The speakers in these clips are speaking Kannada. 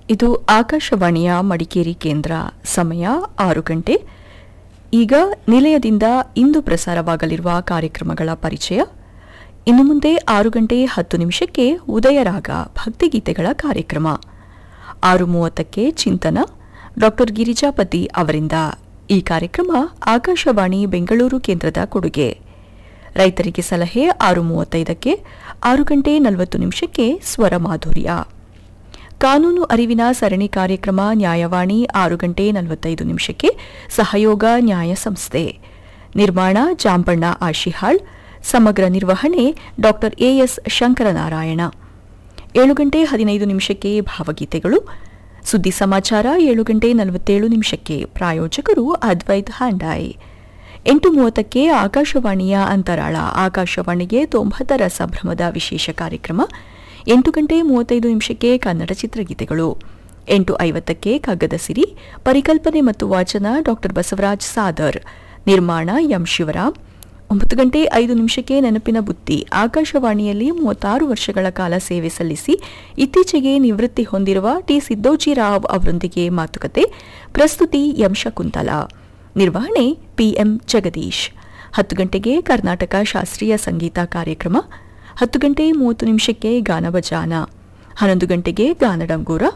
ಇದು ಆಕಾಶವಾಣಿಯ ಮಡಿಕೇರಿ ಕೇಂದ್ರ ಸಮಯ ಆರು ಗಂಟೆ ಈಗ ನಿಲಯದಿಂದ ಇಂದು ಪ್ರಸಾರವಾಗಲಿರುವ ಕಾರ್ಯಕ್ರಮಗಳ ಪರಿಚಯ ಇನ್ನು ಮುಂದೆ ಆರು ಗಂಟೆ ಹತ್ತು ನಿಮಿಷಕ್ಕೆ ಉದಯರಾಗ ಭಕ್ತಿಗೀತೆಗಳ ಕಾರ್ಯಕ್ರಮ ಆರು ಮೂವತ್ತಕ್ಕೆ ಚಿಂತನ ಡಾಕ್ಟರ್ ಗಿರಿಜಾಪತಿ ಅವರಿಂದ ಈ ಕಾರ್ಯಕ್ರಮ ಆಕಾಶವಾಣಿ ಬೆಂಗಳೂರು ಕೇಂದ್ರದ ಕೊಡುಗೆ ರೈತರಿಗೆ ಸಲಹೆ ಆರು ಮೂವತ್ತೈದಕ್ಕೆ ಆರು ಗಂಟೆ ನಲವತ್ತು ನಿಮಿಷಕ್ಕೆ ಸ್ವರ ಮಾಧುರ್ಯ ಕಾನೂನು ಅರಿವಿನ ಸರಣಿ ಕಾರ್ಯಕ್ರಮ ನ್ಯಾಯವಾಣಿ ಆರು ಗಂಟೆ ನಲವತ್ತೈದು ನಿಮಿಷಕ್ಕೆ ಸಹಯೋಗ ನ್ಯಾಯ ಸಂಸ್ಥೆ ನಿರ್ಮಾಣ ಜಾಂಬಣ್ಣ ಆಶಿಹಾಳ್ ಸಮಗ್ರ ನಿರ್ವಹಣೆ ಡಾಕ್ಟರ್ ಎಎಸ್ ಶಂಕರನಾರಾಯಣ ಏಳು ಗಂಟೆ ಹದಿನೈದು ನಿಮಿಷಕ್ಕೆ ಭಾವಗೀತೆಗಳು ಸುದ್ದಿ ಸಮಾಚಾರ ಏಳು ಗಂಟೆ ನಲವತ್ತೇಳು ನಿಮಿಷಕ್ಕೆ ಪ್ರಾಯೋಜಕರು ಅದ್ವೈತ್ ಹ್ಯಾಂಡಾಯ್ ಎಂಟು ಮೂವತ್ತಕ್ಕೆ ಆಕಾಶವಾಣಿಯ ಅಂತರಾಳ ಆಕಾಶವಾಣಿಗೆ ತೊಂಬತ್ತರ ಸಂಭ್ರಮದ ವಿಶೇಷ ಕಾರ್ಯಕ್ರಮ ಎಂಟು ಗಂಟೆ ಮೂವತ್ತೈದು ನಿಮಿಷಕ್ಕೆ ಕನ್ನಡ ಚಿತ್ರಗೀತೆಗಳು ಎಂಟು ಐವತ್ತಕ್ಕೆ ಕಗ್ಗದ ಸಿರಿ ಪರಿಕಲ್ಪನೆ ಮತ್ತು ವಾಚನ ಡಾಕ್ಟರ್ ಬಸವರಾಜ್ ಸಾದರ್ ನಿರ್ಮಾಣ ಎಂ ಶಿವರಾಮ್ ಒಂಬತ್ತು ಗಂಟೆ ಐದು ನಿಮಿಷಕ್ಕೆ ನೆನಪಿನ ಬುತ್ತಿ ಆಕಾಶವಾಣಿಯಲ್ಲಿ ಮೂವತ್ತಾರು ವರ್ಷಗಳ ಕಾಲ ಸೇವೆ ಸಲ್ಲಿಸಿ ಇತ್ತೀಚೆಗೆ ನಿವೃತ್ತಿ ಹೊಂದಿರುವ ಟಿ ಸಿದ್ದೋಜಿರಾವ್ ಅವರೊಂದಿಗೆ ಮಾತುಕತೆ ಪ್ರಸ್ತುತಿ ಎಂ ಶಕುಂತಲಾ ನಿರ್ವಹಣೆ ಪಿಎಂ ಜಗದೀಶ್ ಹತ್ತು ಗಂಟೆಗೆ ಕರ್ನಾಟಕ ಶಾಸ್ತ್ರೀಯ ಸಂಗೀತ ಕಾರ್ಯಕ್ರಮ ಹತ್ತು ಗಂಟೆ ಮೂವತ್ತು ನಿಮಿಷಕ್ಕೆ ಗಾನಭಜಾನ ಹನ್ನೊಂದು ಗಂಟೆಗೆ ಗಾನಡಂಗೂರ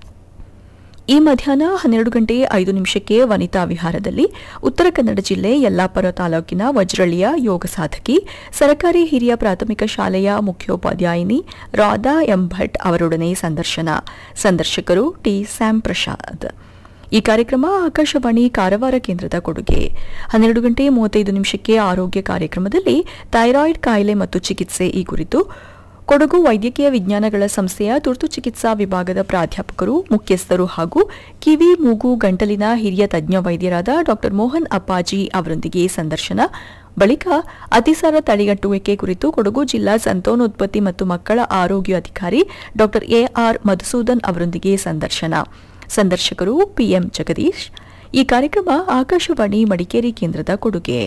ಈ ಮಧ್ಯಾಹ್ನ ಹನ್ನೆರಡು ಗಂಟೆ ಐದು ನಿಮಿಷಕ್ಕೆ ವನಿತಾ ವಿಹಾರದಲ್ಲಿ ಉತ್ತರ ಕನ್ನಡ ಜಿಲ್ಲೆ ಯಲ್ಲಾಪುರ ತಾಲೂಕಿನ ವಜ್ರಳ್ಳಿಯ ಯೋಗ ಸಾಧಕಿ ಸರ್ಕಾರಿ ಹಿರಿಯ ಪ್ರಾಥಮಿಕ ಶಾಲೆಯ ಮುಖ್ಯೋಪಾಧ್ಯಾಯಿನಿ ರಾಧಾ ಎಂ ಭಟ್ ಅವರೊಡನೆ ಸಂದರ್ಶನ ಸಂದರ್ಶಕರು ಟಿ ಸ್ಯಾಮ್ ಪ್ರಸಾದ್ ಈ ಕಾರ್ಯಕ್ರಮ ಆಕಾಶವಾಣಿ ಕಾರವಾರ ಕೇಂದ್ರದ ಕೊಡುಗೆ ಹನ್ನೆರಡು ಗಂಟೆ ಮೂವತ್ತೈದು ನಿಮಿಷಕ್ಕೆ ಆರೋಗ್ಯ ಕಾರ್ಯಕ್ರಮದಲ್ಲಿ ಥೈರಾಯ್ಡ್ ಕಾಯಿಲೆ ಮತ್ತು ಚಿಕಿತ್ಸೆ ಈ ಕುರಿತು ಕೊಡಗು ವೈದ್ಯಕೀಯ ವಿಜ್ಞಾನಗಳ ಸಂಸ್ಥೆಯ ತುರ್ತು ಚಿಕಿತ್ಸಾ ವಿಭಾಗದ ಪ್ರಾಧ್ಯಾಪಕರು ಮುಖ್ಯಸ್ಥರು ಹಾಗೂ ಕಿವಿ ಮೂಗು ಗಂಟಲಿನ ಹಿರಿಯ ತಜ್ಞ ವೈದ್ಯರಾದ ಡಾ ಮೋಹನ್ ಅಪ್ಪಾಜಿ ಅವರೊಂದಿಗೆ ಸಂದರ್ಶನ ಬಳಿಕ ಅತಿಸಾರ ತಡೆಗಟ್ಟುವಿಕೆ ಕುರಿತು ಕೊಡಗು ಜಿಲ್ಲಾ ಸಂತಾನೋತ್ಪತ್ತಿ ಮತ್ತು ಮಕ್ಕಳ ಆರೋಗ್ಯ ಅಧಿಕಾರಿ ಡಾ ಎಆರ್ ಮಧುಸೂದನ್ ಅವರೊಂದಿಗೆ ಸಂದರ್ಶನ ಸಂದರ್ಶಕರು ಪಿಎಂ ಜಗದೀಶ್ ಈ ಕಾರ್ಯಕ್ರಮ ಆಕಾಶವಾಣಿ ಮಡಿಕೇರಿ ಕೇಂದ್ರದ ಕೊಡುಗೆ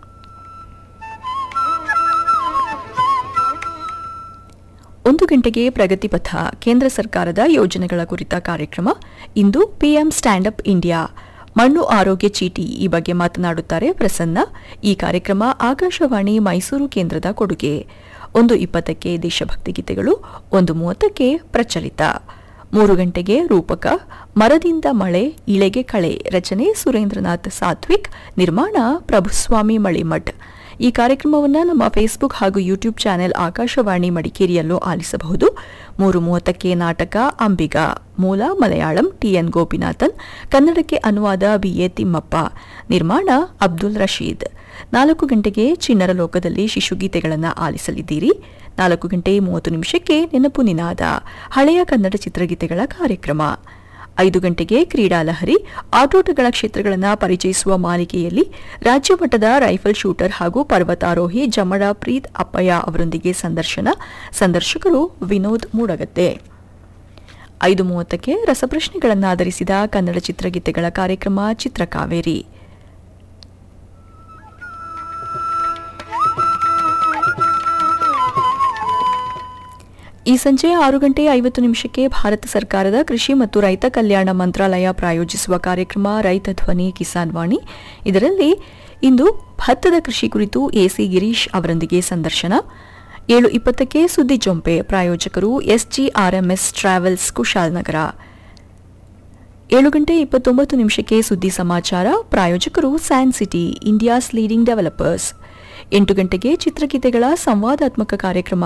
ಒಂದು ಗಂಟೆಗೆ ಪ್ರಗತಿಪಥ ಕೇಂದ್ರ ಸರ್ಕಾರದ ಯೋಜನೆಗಳ ಕುರಿತ ಕಾರ್ಯಕ್ರಮ ಇಂದು ಪಿಎಂ ಸ್ಟ್ಯಾಂಡ್ ಅಪ್ ಇಂಡಿಯಾ ಮಣ್ಣು ಆರೋಗ್ಯ ಚೀಟಿ ಈ ಬಗ್ಗೆ ಮಾತನಾಡುತ್ತಾರೆ ಪ್ರಸನ್ನ ಈ ಕಾರ್ಯಕ್ರಮ ಆಕಾಶವಾಣಿ ಮೈಸೂರು ಕೇಂದ್ರದ ಕೊಡುಗೆ ಒಂದು ಇಪ್ಪತ್ತಕ್ಕೆ ದೇಶಭಕ್ತಿ ಗೀತೆಗಳು ಒಂದು ಮೂವತ್ತಕ್ಕೆ ಪ್ರಚಲಿತ ಮೂರು ಗಂಟೆಗೆ ರೂಪಕ ಮರದಿಂದ ಮಳೆ ಇಳೆಗೆ ಕಳೆ ರಚನೆ ಸುರೇಂದ್ರನಾಥ್ ಸಾತ್ವಿಕ್ ನಿರ್ಮಾಣ ಪ್ರಭುಸ್ವಾಮಿ ಮಳಿಮಠ್ ಈ ಕಾರ್ಯಕ್ರಮವನ್ನು ನಮ್ಮ ಫೇಸ್ಬುಕ್ ಹಾಗೂ ಯೂಟ್ಯೂಬ್ ಚಾನೆಲ್ ಆಕಾಶವಾಣಿ ಮಡಿಕೇರಿಯಲ್ಲೂ ಆಲಿಸಬಹುದು ಮೂರು ಮೂವತ್ತಕ್ಕೆ ನಾಟಕ ಅಂಬಿಗ ಮೂಲ ಮಲಯಾಳಂ ಟಿಎನ್ ಗೋಪಿನಾಥನ್ ಕನ್ನಡಕ್ಕೆ ಅನುವಾದ ಬಿಎ ತಿಮ್ಮಪ್ಪ ನಿರ್ಮಾಣ ಅಬ್ದುಲ್ ರಶೀದ್ ನಾಲ್ಕು ಗಂಟೆಗೆ ಚಿಣ್ಣರ ಲೋಕದಲ್ಲಿ ಶಿಶುಗೀತೆಗಳನ್ನು ಆಲಿಸಲಿದ್ದೀರಿ ನಾಲ್ಕು ಗಂಟೆ ಮೂವತ್ತು ನಿಮಿಷಕ್ಕೆ ನೆನಪು ನಿನಾದ ಹಳೆಯ ಕನ್ನಡ ಚಿತ್ರಗೀತೆಗಳ ಕಾರ್ಯಕ್ರಮ ಐದು ಗಂಟೆಗೆ ಕ್ರೀಡಾ ಲಹರಿ ಆಟೋಟಗಳ ಕ್ಷೇತ್ರಗಳನ್ನು ಪರಿಚಯಿಸುವ ಮಾಲಿಕೆಯಲ್ಲಿ ರಾಜ್ಯ ಮಟ್ಟದ ರೈಫಲ್ ಶೂಟರ್ ಹಾಗೂ ಪರ್ವತಾರೋಹಿ ಜಮಡ ಪ್ರೀತ್ ಅಪ್ಪಯ್ಯ ಅವರೊಂದಿಗೆ ಸಂದರ್ಶನ ಸಂದರ್ಶಕರು ವಿನೋದ್ ಮೂಡಗದ್ದೆ ಐದು ಮೂವತ್ತಕ್ಕೆ ರಸಪ್ರಶ್ನೆಗಳನ್ನಾಧರಿಸಿದ ಕನ್ನಡ ಚಿತ್ರಗೀತೆಗಳ ಕಾರ್ಯಕ್ರಮ ಚಿತ್ರಕಾವೇರಿ ಈ ಸಂಜೆ ಆರು ಗಂಟೆ ಐವತ್ತು ನಿಮಿಷಕ್ಕೆ ಭಾರತ ಸರ್ಕಾರದ ಕೃಷಿ ಮತ್ತು ರೈತ ಕಲ್ಯಾಣ ಮಂತ್ರಾಲಯ ಪ್ರಾಯೋಜಿಸುವ ಕಾರ್ಯಕ್ರಮ ರೈತ ಧ್ವನಿ ಕಿಸಾನ್ ವಾಣಿ ಇದರಲ್ಲಿ ಇಂದು ಭತ್ತದ ಕೃಷಿ ಕುರಿತು ಎಸಿ ಗಿರೀಶ್ ಅವರೊಂದಿಗೆ ಸಂದರ್ಶನ ಏಳು ಇಪ್ಪತ್ತಕ್ಕೆ ಸುದ್ದಿ ಜೊಂಪೆ ಪ್ರಾಯೋಜಕರು ಎಸ್ಜಿಆರ್ಎಂಎಸ್ ಟ್ರಾವೆಲ್ಸ್ ಕುಶಾಲನಗರ ಏಳು ಗಂಟೆ ಇಪ್ಪತ್ತೊಂಬತ್ತು ನಿಮಿಷಕ್ಕೆ ಸುದ್ದಿ ಸಮಾಚಾರ ಪ್ರಾಯೋಜಕರು San City India's leading developers ಎಂಟು ಗಂಟೆಗೆ ಚಿತ್ರಗೀತೆಗಳ ಸಂವಾದಾತ್ಮಕ ಕಾರ್ಯಕ್ರಮ